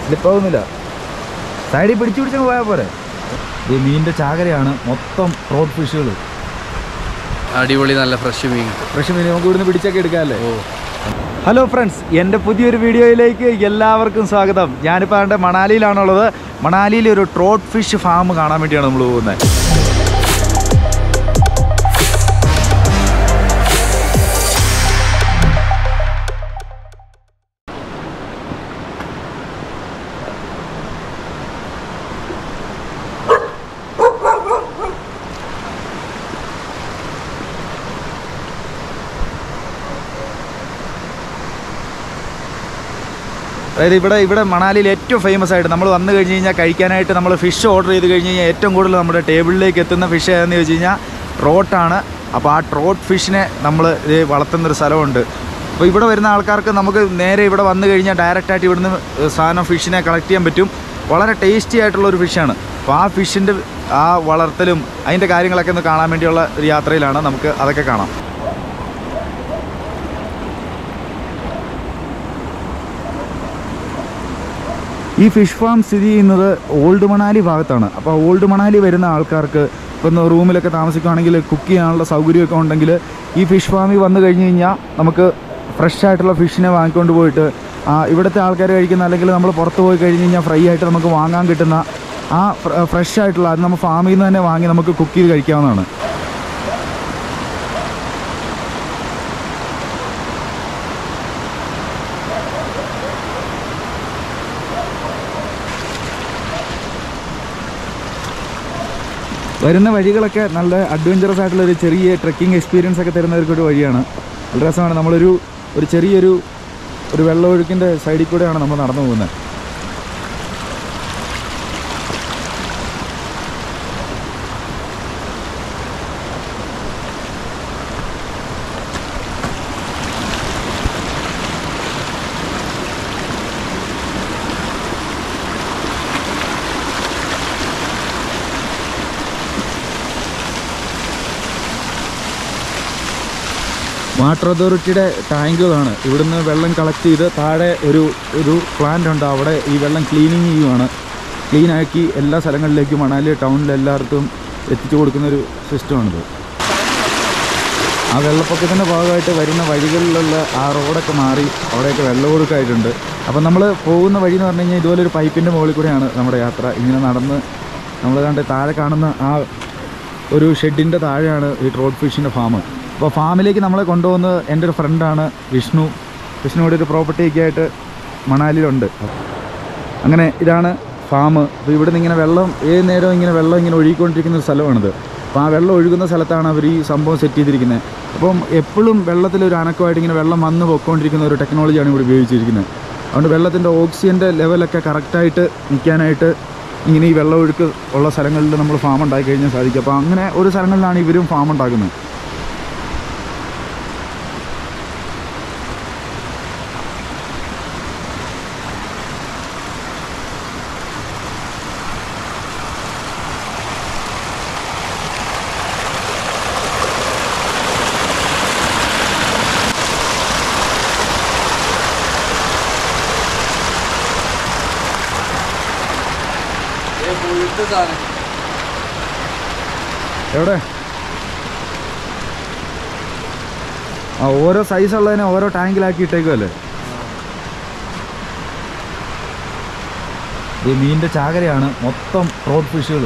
സ്ലിപ്പാവുന്നില്ല സൈഡിൽ പിടിച്ചു പിടിച്ചങ്ങ് പോയാൽ പോരെ ഈ മീനിൻ്റെ ചാകരയാണ് മൊത്തം റോഡ് ഫിഷുകൾ അടിപൊളി നല്ല ഫ്രഷ് മീൻ ഫ്രഷ് മീൻ നമുക്ക് ഇവിടുന്ന് പിടിച്ചൊക്കെ എടുക്കാമല്ലേ ഓ ഹലോ ഫ്രണ്ട്സ് എൻ്റെ പുതിയൊരു വീഡിയോയിലേക്ക് എല്ലാവർക്കും സ്വാഗതം ഞാനിപ്പോൾ അതിൻ്റെ മണാലിയിലാണുള്ളത് മണാലിയിൽ ഒരു ട്രോട്ട് ഫിഷ് ഫാം കാണാൻ വേണ്ടിയാണ് നമ്മൾ പോകുന്നത് അതായത് ഇവിടെ ഇവിടെ മണാലിയിൽ ഏറ്റവും ഫേമസ് ആയിട്ട് നമ്മൾ വന്നു കഴിഞ്ഞ് കഴിഞ്ഞാൽ കഴിക്കാനായിട്ട് നമ്മൾ ഫിഷ് ഓർഡർ ചെയ്ത് കഴിഞ്ഞ് കഴിഞ്ഞാൽ ഏറ്റവും കൂടുതൽ നമ്മുടെ ടേബിളിലേക്ക് എത്തുന്ന ഫിഷ് ഏതെന്ന് ചോദിച്ചു കഴിഞ്ഞാൽ ട്രോട്ടാണ് അപ്പോൾ ആ ട്രോട്ട് ഫിഷിനെ നമ്മൾ ഇത് വളർത്തുന്നൊരു സ്ഥലമുണ്ട് അപ്പോൾ ഇവിടെ വരുന്ന ആൾക്കാർക്ക് നമുക്ക് നേരെ ഇവിടെ വന്നു കഴിഞ്ഞാൽ ഡയറക്റ്റായിട്ട് ഇവിടുന്ന് സാധനം ഫിഷിനെ കളക്ട് ചെയ്യാൻ പറ്റും വളരെ ടേസ്റ്റി ആയിട്ടുള്ള ഒരു ഫിഷാണ് അപ്പോൾ ആ ഫിഷിൻ്റെ ആ വളർത്തലും അതിൻ്റെ കാര്യങ്ങളൊക്കെ ഒന്ന് കാണാൻ വേണ്ടിയുള്ള ഒരു യാത്രയിലാണ് നമുക്ക് അതൊക്കെ കാണാം ഈ ഫിഷ് ഫാം സ്ഥിതി ചെയ്യുന്നത് ഓൾഡ് മണാലി ഭാഗത്താണ് അപ്പോൾ ഓൾഡ് മണാലി വരുന്ന ആൾക്കാർക്ക് ഇപ്പം റൂമിലൊക്കെ താമസിക്കുകയാണെങ്കിൽ കുക്ക് ചെയ്യാനുള്ള സൗകര്യമൊക്കെ ഉണ്ടെങ്കിൽ ഈ ഫിഷ് ഫാമിൽ വന്നു കഴിഞ്ഞ് കഴിഞ്ഞാൽ നമുക്ക് ഫ്രഷ് ആയിട്ടുള്ള ഫിഷിനെ വാങ്ങിക്കൊണ്ട് പോയിട്ട് ആ, ഇവിടുത്തെ ആൾക്കാർ കഴിക്കുന്ന അല്ലെങ്കിൽ നമ്മൾ പുറത്ത് പോയി കഴിഞ്ഞ് കഴിഞ്ഞാൽ ഫ്രൈ ആയിട്ട് നമുക്ക് വാങ്ങാൻ കിട്ടുന്ന ആ ഫ്രഷ് ആയിട്ടുള്ള അത് നമ്മൾ ഫാമിൽ നിന്ന് തന്നെ വാങ്ങി നമുക്ക് കുക്ക് ചെയ്ത് കഴിക്കാവുന്നതാണ് വരുന്ന വഴികളൊക്കെ നല്ല അഡ്വഞ്ചറസ് ആയിട്ടുള്ള ഒരു ചെറിയ ട്രെക്കിംഗ് എക്സ്പീരിയൻസ് ഒക്കെ തരുന്ന ഒരു വഴിയാണ് നല്ല രസമാണ് നമ്മളൊരു ഒരു ചെറിയൊരു ഒരു വെള്ളമൊഴുക്കിൻ്റെ സൈഡിൽ കൂടെയാണ് നമ്മൾ നടന്നു പോകുന്നത് വാട്ടർ അതോറിറ്റിയുടെ ടാങ്കുകളാണ് ഇവിടുന്ന് വെള്ളം കളക്ട് ചെയ്ത് താഴെ ഒരു ഒരു പ്ലാന്റ് ഉണ്ട് അവിടെ ഈ വെള്ളം ക്ലീനിങ് ചെയ്യുവാണ് ക്ലീൻ ആക്കി എല്ലാ സ്ഥലങ്ങളിലേക്കും മണാലി ടൗണിൽ എല്ലായിടത്തും എത്തിച്ചു കൊടുക്കുന്നൊരു സിസ്റ്റമാണിത് ആ വെള്ളപ്പൊക്കത്തിൻ്റെ ഭാഗമായിട്ട് വരുന്ന വഴികളിലുള്ള ആ റോഡൊക്കെ മാറി അവിടെയൊക്കെ വെള്ളമൊഴുക്കായിട്ടുണ്ട് അപ്പം നമ്മൾ പോകുന്ന വഴി എന്ന് പറഞ്ഞു കഴിഞ്ഞാൽ ഇതുപോലെ ഒരു പൈപ്പിൻ്റെ മുകളിൽ കൂടെയാണ് നമ്മുടെ യാത്ര ഇങ്ങനെ നടന്ന് നമ്മൾ കണ്ട് താഴെ കാണുന്ന ആ ഒരു ഷെഡിൻ്റെ താഴെയാണ് ഈ ട്രോട്ട് ഫിഷിൻ്റെ ഫാം അപ്പോൾ ഫാമിലേക്ക് നമ്മളെ കൊണ്ടുപോകുന്നത് എൻ്റെ ഒരു ഫ്രണ്ടാണ് വിഷ്ണു വിഷ്ണു ഇവിടെ ഒരു പ്രോപ്പർട്ടിയൊക്കെ ആയിട്ട് മണാലിയിലുണ്ട് അങ്ങനെ ഇതാണ് ഫാം അപ്പോൾ ഇവിടെ നിന്ന് ഇങ്ങനെ വെള്ളം ഏത് നേരവും ഇങ്ങനെ വെള്ളം ഇങ്ങനെ ഒഴുകിക്കൊണ്ടിരിക്കുന്ന ഒരു സ്ഥലമാണിത് അപ്പോൾ ആ വെള്ളം ഒഴുകുന്ന സ്ഥലത്താണ് അവർ ഈ സംഭവം സെറ്റ് ചെയ്തിരിക്കുന്നത് അപ്പം എപ്പോഴും വെള്ളത്തിലൊരു അനക്കമായിട്ട് ഇങ്ങനെ വെള്ളം വന്ന് പൊയ്ക്കൊണ്ടിരിക്കുന്ന ഒരു ടെക്നോളജിയാണ് ഇവിടെ ഉപയോഗിച്ചിരിക്കുന്നത് അതുകൊണ്ട് വെള്ളത്തിൻ്റെ ഓക്സിജൻ്റെ ലെവലൊക്കെ കറക്റ്റായിട്ട് നിൽക്കാനായിട്ട് ഇങ്ങനെ ഈ വെള്ളമൊഴുക്ക് ഉള്ള സ്ഥലങ്ങളിൽ നമ്മൾ ഫാം ഉണ്ടാക്കി കഴിഞ്ഞാൽ സാധിക്കും അപ്പോൾ അങ്ങനെ ഒരു സ്ഥലങ്ങളിലാണ് ഇവരും ഫാം ഉണ്ടാക്കുന്നത് എവിടെ ആ ഓരോ സൈസ് ഉള്ളതിനെ ഓരോ ടാങ്കിലാക്കി ഇട്ടേക്കുമല്ലേ ഈ മീനിൻ്റെ ചാകരയാണ് മൊത്തം റോഡ് ഫിഷുകൾ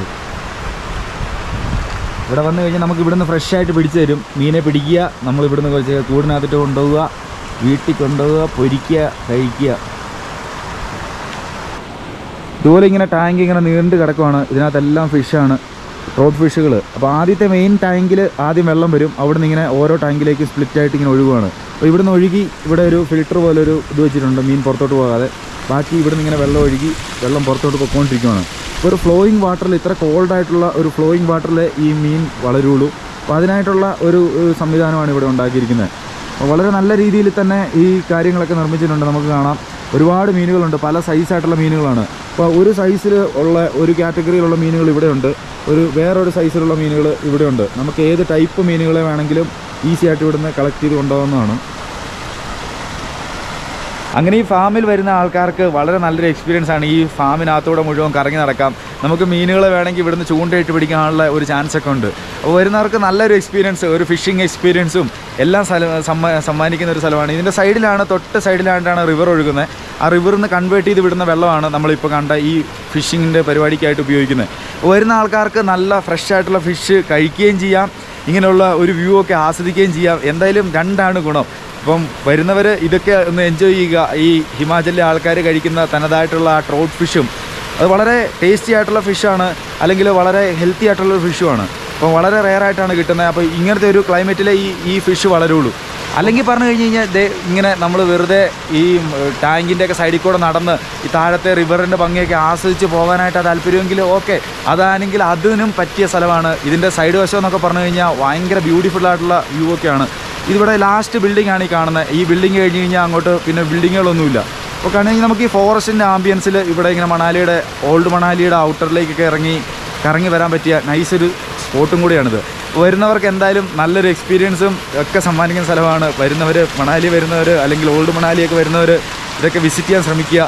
ഇവിടെ വന്നു കഴിഞ്ഞാൽ നമുക്ക് ഇവിടുന്ന് ഫ്രഷ് ആയിട്ട് പിടിച്ചു തരും മീനെ പിടിക്കുക നമ്മൾ ഇവിടുന്ന് കുറച്ച് കൂടിനകത്തിട്ട് കൊണ്ടുപോവുക വീട്ടിൽ കൊണ്ടുപോവുക പൊരിക്കുക കഴിക്കുക ഇതുപോലെ ഇങ്ങനെ ടാങ്ക് ഇങ്ങനെ നീണ്ടു കിടക്കുവാണ് ഇതിനകത്തെല്ലാം ഫിഷാണ് റോഡ് ഫിഷുകൾ അപ്പോൾ ആദ്യത്തെ മെയിൻ ടാങ്കിൽ ആദ്യം വെള്ളം വരും അവിടെ നിന്ന് ഇങ്ങനെ ഓരോ ടാങ്കിലേക്ക് സ്പ്ലിറ്റ് ആയിട്ട് ഇങ്ങനെ ഒഴുകുവാണ് അപ്പോൾ ഇവിടുന്ന് ഒഴുകി ഇവിടെ ഒരു ഫിൽറ്റർ പോലെ ഒരു ഇത് വെച്ചിട്ടുണ്ട് മീൻ പുറത്തോട്ട് പോകാതെ ബാക്കി ഇവിടുന്ന് ഇങ്ങനെ വെള്ളം ഒഴുകി വെള്ളം പുറത്തോട്ട് പൊയ്ക്കൊണ്ടിരിക്കുകയാണ് ഇപ്പോൾ ഒരു ഫ്ലോയിങ് വാട്ടറിൽ ഇത്ര കോൾഡ് ആയിട്ടുള്ള ഒരു ഫ്ലോയിങ് വാട്ടറിൽ ഈ മീൻ വളരുള്ളൂ അപ്പോൾ അതിനായിട്ടുള്ള ഒരു ഒരു സംവിധാനമാണ് ഇവിടെ ഉണ്ടാക്കിയിരിക്കുന്നത് അപ്പോൾ വളരെ നല്ല രീതിയിൽ തന്നെ ഈ കാര്യങ്ങളൊക്കെ നിർമ്മിച്ചിട്ടുണ്ട് നമുക്ക് കാണാം ഒരുപാട് മീനുകളുണ്ട് പല സൈസായിട്ടുള്ള മീനുകളാണ് അപ്പോൾ ഒരു സൈസിൽ ഉള്ള ഒരു കാറ്റഗറിയിലുള്ള മീനുകൾ ഇവിടെയുണ്ട് ഒരു വേറൊരു സൈസിലുള്ള മീനുകൾ ഇവിടെയുണ്ട് നമുക്ക് ഏത് ടൈപ്പ് മീനുകളെ വേണമെങ്കിലും ഈസി ആയിട്ട് ഇവിടുന്ന് കളക്ട് ചെയ്ത് കൊണ്ടുപോകുന്നതാണ് അങ്ങനെ ഈ ഫാമിൽ വരുന്ന ആൾക്കാർക്ക് വളരെ നല്ലൊരു എക്സ്പീരിയൻസ് ആണ് ഈ ഫാമിനകത്തൂടെ മുഴുവൻ കറങ്ങി നടക്കാം നമുക്ക് മീനുകളെ വേണമെങ്കിൽ ഇവിടുന്ന് ചൂണ്ടയിട്ട് പിടിക്കാനുള്ള ഒരു ചാൻസ് ഒക്കെ ഉണ്ട് അപ്പോൾ വരുന്നവർക്ക് നല്ലൊരു എക്സ്പീരിയൻസ് ഒരു ഫിഷിംഗ് എക്സ്പീരിയൻസും എല്ലാം സ്ഥലം സമ്മ സമ്മാനിക്കുന്ന ഒരു സ്ഥലമാണ് ഇതിൻ്റെ സൈഡിലാണ് തൊട്ട് സൈഡിലായിട്ടാണ് റിവർ ഒഴുകുന്നത് ആ റിവറിൽ നിന്ന് കൺവേർട്ട് ചെയ്ത് വിടുന്ന വെള്ളമാണ് നമ്മളിപ്പോൾ കണ്ട ഈ ഫിഷിങ്ങിൻ്റെ പരിപാടിക്കായിട്ട് ഉപയോഗിക്കുന്നത് അപ്പോൾ വരുന്ന ആൾക്കാർക്ക് നല്ല ഫ്രഷ് ആയിട്ടുള്ള ഫിഷ് കഴിക്കുകയും ചെയ്യാം ഇങ്ങനെയുള്ള ഒരു വ്യൂ ഒക്കെ ആസ്വദിക്കുകയും ചെയ്യാം എന്തായാലും രണ്ടാണ് ഗുണം അപ്പം വരുന്നവർ ഇതൊക്കെ ഒന്ന് എൻജോയ് ചെയ്യുക ഈ ഹിമാചലിലെ ആൾക്കാർ കഴിക്കുന്ന തനതായിട്ടുള്ള ആ ട്രോട്ട് ഫിഷും അത് വളരെ ടേസ്റ്റി ആയിട്ടുള്ള ഫിഷാണ് അല്ലെങ്കിൽ വളരെ ഹെൽത്തി ആയിട്ടുള്ള ഫിഷുമാണ് അപ്പം വളരെ റെയർ ആയിട്ടാണ് കിട്ടുന്നത് അപ്പോൾ ഇങ്ങനത്തെ ഒരു ക്ലൈമറ്റിലെ ഈ ഈ ഫിഷ് വളരുള്ളൂ അല്ലെങ്കിൽ പറഞ്ഞു കഴിഞ്ഞ് കഴിഞ്ഞാൽ ദേ ഇങ്ങനെ നമ്മൾ വെറുതെ ഈ ടാങ്കിൻ്റെ ഒക്കെ സൈഡിൽ കൂടെ നടന്ന് ഈ താഴത്തെ റിവറിൻ്റെ ഭംഗിയൊക്കെ ആസ്വദിച്ച് പോകാനായിട്ട് താല്പര്യമെങ്കിൽ ഓക്കെ അതാണെങ്കിൽ അതിനും പറ്റിയ സ്ഥലമാണ് ഇതിൻ്റെ സൈഡ് വശം എന്നൊക്കെ പറഞ്ഞു കഴിഞ്ഞാൽ ഭയങ്കര ബ്യൂട്ടിഫുൾ ആയിട്ടുള്ള വ്യൂ ഒക്കെയാണ് ഇതിവിടെ ലാസ്റ്റ് ബിൽഡിംഗ് ആണ് ഈ കാണുന്നത് ഈ ബിൽഡിംഗ് കഴിഞ്ഞ് കഴിഞ്ഞാൽ അങ്ങോട്ട് പിന്നെ ബിൽഡിങ്ങുകളൊന്നുമില്ല അപ്പോൾ കാണുകയാണെങ്കിൽ നമുക്ക് ഈ ഫോറസ്റ്റിൻ്റെ ആംബിയൻസിൽ ഇവിടെ ഇങ്ങനെ മണാലിയുടെ ഓൾഡ് മണാലിയുടെ ഔട്ടറിലേക്കൊക്കെ ഇറങ്ങി കറങ്ങി വരാൻ പറ്റിയ നൈസ് ഒരു സ്പോട്ടും കൂടിയാണിത് വരുന്നവർക്ക് എന്തായാലും നല്ലൊരു എക്സ്പീരിയൻസും ഒക്കെ സമ്മാനിക്കുന്ന സ്ഥലമാണ് വരുന്നവർ മണാലി വരുന്നവർ അല്ലെങ്കിൽ ഓൾഡ് മണാലിയൊക്കെ വരുന്നവർ ഇതൊക്കെ വിസിറ്റ് ചെയ്യാൻ ശ്രമിക്കുക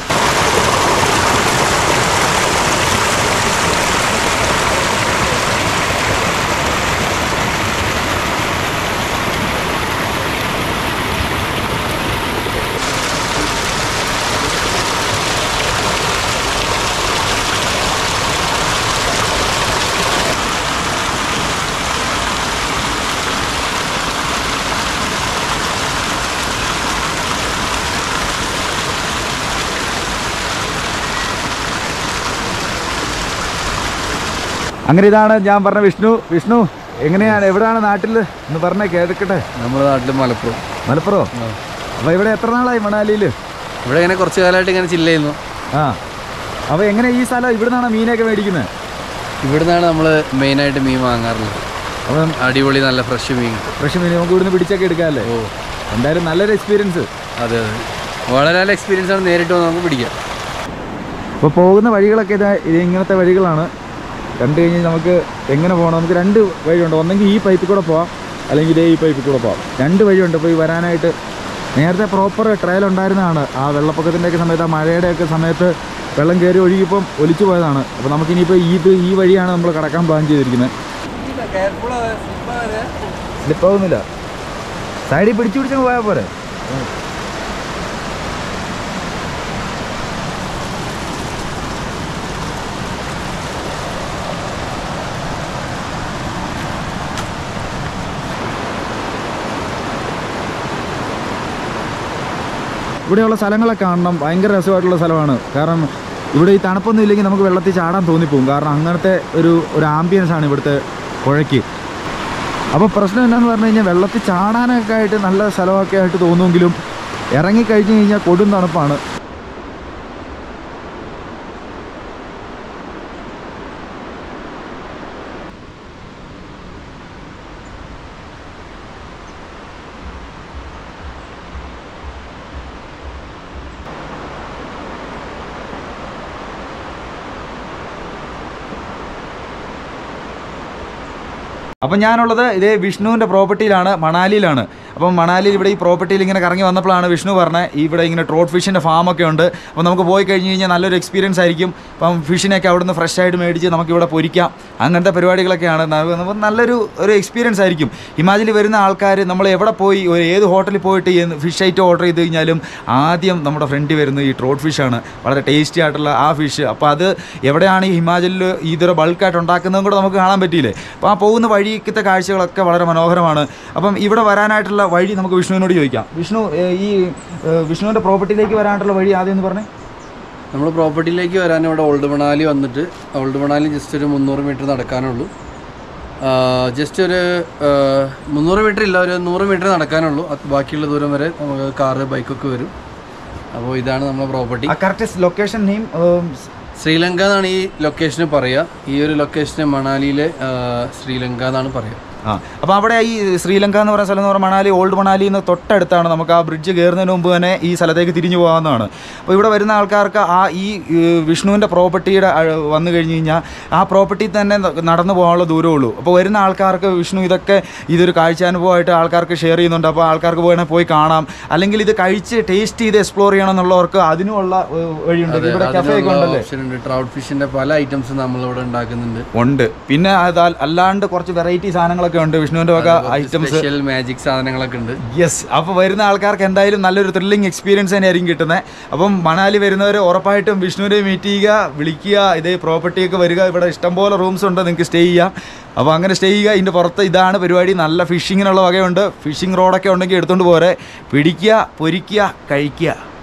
അങ്ങനെ ഇതാണ് ഞാൻ പറഞ്ഞ വിഷ്ണു വിഷ്ണു എങ്ങനെയാണ് എവിടെയാണ് നാട്ടിൽ എന്ന് പറഞ്ഞേ കേൾക്കട്ടെ നമ്മുടെ നാട്ടിൽ മലപ്പുറം മലപ്പുറം അപ്പോൾ ഇവിടെ എത്ര നാളായി മണാലിയിൽ ഇവിടെ ഇങ്ങനെ കുറച്ച് കാലമായിട്ട് ഇങ്ങനെ ചില്ല ചെയ്യുന്നു ആ അപ്പോൾ എങ്ങനെ ഈ സ്ഥലം ഇവിടെ നിന്നാണ് മീനൊക്കെ മേടിക്കുന്നത് ഇവിടുന്നാണ് നമ്മൾ മെയിനായിട്ട് മീൻ വാങ്ങാറുള്ളത് അപ്പം അടിപൊളി നല്ല ഫ്രഷ് മീൻ ഫ്രഷ് മീൻ നമുക്ക് ഇവിടുന്ന് പിടിച്ചൊക്കെ എടുക്കാമല്ലേ ഓ എന്തായാലും നല്ലൊരു എക്സ്പീരിയൻസ് അതെ അതെ വളരെ നല്ല എക്സ്പീരിയൻസ് ആണ് നേരിട്ട് വന്ന് നമുക്ക് പിടിക്കാം അപ്പോൾ പോകുന്ന വഴികളൊക്കെ ഇത് ഇത് ഇങ്ങനത്തെ വഴികളാണ് കണ്ടു കഴിഞ്ഞാൽ നമുക്ക് എങ്ങനെ പോകണം നമുക്ക് രണ്ട് വഴിയുണ്ട് ഒന്നെങ്കിൽ ഈ പൈപ്പിൽ കൂടെ പോവാം അല്ലെങ്കിൽ ഇതേ ഈ പൈപ്പിൽ കൂടെ പോവാം രണ്ട് വഴിയുണ്ട് അപ്പോൾ ഈ വരാനായിട്ട് നേരത്തെ പ്രോപ്പർ ട്രയൽ ഉണ്ടായിരുന്നതാണ് ആ വെള്ളപ്പൊക്കത്തിൻ്റെയൊക്കെ സമയത്ത് ആ മഴയുടെയൊക്കെ സമയത്ത് വെള്ളം കയറി ഒഴുകിയപ്പം ഒലിച്ചു പോയതാണ് അപ്പോൾ നമുക്കിനിയിപ്പോൾ ഇത് ഈ വഴിയാണ് നമ്മൾ കടക്കാൻ പ്ലാൻ ചെയ്തിരിക്കുന്നത് സ്ലിപ്പാവുന്നില്ല സൈഡിൽ പിടിച്ചു പിടിച്ചങ്ങ് പോയാൽ പോരെ ഇവിടെയുള്ള സ്ഥലങ്ങളൊക്കെ കാണണം ഭയങ്കര രസമായിട്ടുള്ള സ്ഥലമാണ് കാരണം ഇവിടെ ഈ തണുപ്പൊന്നും ഇല്ലെങ്കിൽ നമുക്ക് വെള്ളത്തിൽ ചാടാൻ തോന്നിപ്പോകും കാരണം അങ്ങനത്തെ ഒരു ഒരു ആംബിയൻസ് ആണ് ഇവിടുത്തെ പുഴയ്ക്ക് അപ്പോൾ പ്രശ്നം എന്താണെന്ന് പറഞ്ഞു കഴിഞ്ഞാൽ വെള്ളത്തിൽ ചാടാനൊക്കെ ആയിട്ട് നല്ല സ്ഥലമൊക്കെ ആയിട്ട് തോന്നുമെങ്കിലും ഇറങ്ങിക്കഴിഞ്ഞ് കഴിഞ്ഞാൽ കൊടും തണുപ്പാണ് അപ്പം ഞാനുള്ളത് ഇതേ വിഷ്ണുവിൻ്റെ പ്രോപ്പർട്ടിയിലാണ് മണാലിയിലാണ് അപ്പം മണാലിയിൽ ഇവിടെ ഈ പ്രോപ്പർട്ടിയിൽ ഇങ്ങനെ കറങ്ങി വന്നപ്പോഴാണ് വിഷ്ണു പറഞ്ഞത് ഇവിടെ ഇങ്ങനെ ട്രോട്ട് ഫിഷിൻ്റെ ഫാമൊക്കെ ഉണ്ട് അപ്പോൾ നമുക്ക് പോയി കഴിഞ്ഞ് കഴിഞ്ഞാൽ നല്ലൊരു എക്സ്പീരിയൻസ് ആയിരിക്കും അപ്പം ഫിഷിനെയൊക്കെ അവിടുന്ന് ഫ്രഷ് ആയിട്ട് മേടിച്ച് നമുക്ക് ഇവിടെ പൊരിക്കാം അങ്ങനത്തെ പരിപാടികളൊക്കെയാണ് ന- നമുക്ക് നല്ലൊരു ഒരു എക്സ്പീരിയൻസ് ആയിരിക്കും ഹിമാചലിൽ വരുന്ന ആൾക്കാർ നമ്മൾ എവിടെ പോയി ഒരു ഏത് ഹോട്ടലിൽ പോയിട്ട് ഫിഷ് ഐറ്റം ഓർഡർ ചെയ്ത് കഴിഞ്ഞാലും ആദ്യം നമ്മുടെ ഫ്രണ്ടിൽ വരുന്നത് ഈ ട്രോട്ട് ഫിഷാണ് വളരെ ടേസ്റ്റി ആയിട്ടുള്ള ആ ഫിഷ് അപ്പോൾ അത് എവിടെയാണ് ഈ ഹിമാചലിൽ ഇതൊരു ബൾക്കായിട്ട് ഉണ്ടാക്കുന്നതും കൂടെ നമുക്ക് കാണാൻ പറ്റിയില്ലേ അപ്പോൾ ആ പോകുന്ന വഴിക്കത്തെ കാഴ്ചകളൊക്കെ വളരെ മനോഹരമാണ് അപ്പം ഇവിടെ വരാനായിട്ടുള്ള വഴി നമുക്ക് വിഷ്ണുവിനോട് ചോദിക്കാം വിഷ്ണു ഏ, ഈ ഏ, വിഷ്ണുവിൻ്റെ പ്രോപ്പർട്ടിയിലേക്ക് വരാനായിട്ടുള്ള വഴി ആദ്യം എന്ന് പറഞ്ഞേ നമ്മൾ പ്രോപ്പർട്ടിയിലേക്ക് വരാൻ ഇവിടെ ഓൾഡ് മണാലി വന്നിട്ട് ഓൾഡ് മണാലി ജസ്റ്റ് ഒരു മുന്നൂറ് മീറ്റർ നടക്കാനുള്ളൂ ജസ്റ്റ് ഒരു ആ, മുന്നൂറ് മീറ്റർ ഇല്ല ഒരു നൂറ് മീറ്റർ നടക്കാനുള്ളൂ അത് ബാക്കിയുള്ള ദൂരം വരെ നമുക്ക് കാറ് ബൈക്കൊക്കെ വരും അപ്പോൾ ഇതാണ് നമ്മുടെ പ്രോപ്പർട്ടി ആ കറക്റ്റ് ലൊക്കേഷൻ നെയിം ശ്രീലങ്ക എന്നാണ് ഈ ലൊക്കേഷന് പറയുക ഈ ഒരു ലൊക്കേഷന് മണാലിയിലെ ആ, ശ്രീലങ്ക എന്നാണ് പറയുക ആ അപ്പോൾ അവിടെ ഈ ശ്രീലങ്ക എന്ന് പറയുന്ന സ്ഥലം എന്ന് പറഞ്ഞാൽ മണാലി ഓൾഡ് മണാലി എന്ന് തൊട്ടടുത്താണ് നമുക്ക് ആ ബ്രിഡ്ജ് കയറുന്നതിന് മുമ്പ് തന്നെ ഈ സ്ഥലത്തേക്ക് തിരിഞ്ഞു പോകാവുന്നതാണ് അപ്പോൾ ഇവിടെ വരുന്ന ആൾക്കാർക്ക് ആ ഈ ഏഹ്, വിഷ്ണുവിൻ്റെ പ്രോപ്പർട്ടിയുടെ അഴ- വന്നു കഴിഞ്ഞ് കഴിഞ്ഞാൽ ആ പ്രോപ്പർട്ടി തന്നെ ന- നടന്നു പോകാനുള്ള ദൂരമേ ഉള്ളൂ അപ്പോൾ വരുന്ന ആൾക്കാർക്ക് വിഷ്ണു ഇതൊക്കെ ഇതൊരു കാഴ്ചാനുഭവമായിട്ട് ആൾക്കാർക്ക് ഷെയർ ചെയ്യുന്നുണ്ട് അപ്പോൾ ആൾക്കാർക്ക് വേണേൽ പോയി കാണാം അല്ലെങ്കിൽ ഇത് കഴിച്ച് ടേസ്റ്റ് ചെയ്ത് എക്സ്പ്ലോർ ചെയ്യണം എന്നുള്ളവർക്ക് അതിനുമുള്ള ഏഹ്, വഴിയുണ്ട് ഇവിടെ കഫേ ഒക്കെ ഉണ്ടല്ലേ ഓപ്ഷൻ ഉണ്ട് ട്രൗട്ട് ഫിഷിന്റെ പല ഐറ്റംസും നമ്മളിവിടെ ഉണ്ടാക്കുന്നുണ്ട് ഉണ്ട് പിന്നെ അത് അൽ- അല്ലാണ്ട് കുറച്ച് വെറൈറ്റി സാധനങ്ങളൊക്കെ ഉണ്ട് വിഷ്ണുവിൻ്റെ വക ഐറ്റംസ് സ്പെഷ്യൽ മാജിക് സാധനങ്ങളൊക്കെ ഉണ്ട് യെസ് അപ്പോൾ വരുന്ന ആൾക്കാർക്ക് എന്തായാലും നല്ലൊരു ത്രില്ലിംഗ് എക്സ്പീരിയൻസ് തന്നെയായിരിക്കും കിട്ടുന്നത് അപ്പം മണാലി വരുന്നവർ ഉറപ്പായിട്ടും വിഷ്ണുവിനെ മീറ്റ് ചെയ്യുക വിളിക്കുക ഇതേ പ്രോപ്പർട്ടിയൊക്കെ വരിക ഇവിടെ ഇഷ്ടംപോലെ റൂംസ് ഉണ്ട് നിങ്ങൾക്ക് സ്റ്റേ ചെയ്യാം അപ്പോൾ അങ്ങനെ സ്റ്റേ ചെയ്യുക ഇതിൻ്റെ പുറത്ത് ഇതാണ് പരിപാടി നല്ല ഫിഷിങ്ങിനുള്ള വകയുണ്ട് ഫിഷിംഗ് റോഡൊക്കെ ഉണ്ടെങ്കിൽ എടുത്തുകൊണ്ട് പോരെ പിടിക്കുക പൊരിക്കുക കഴിക്കുക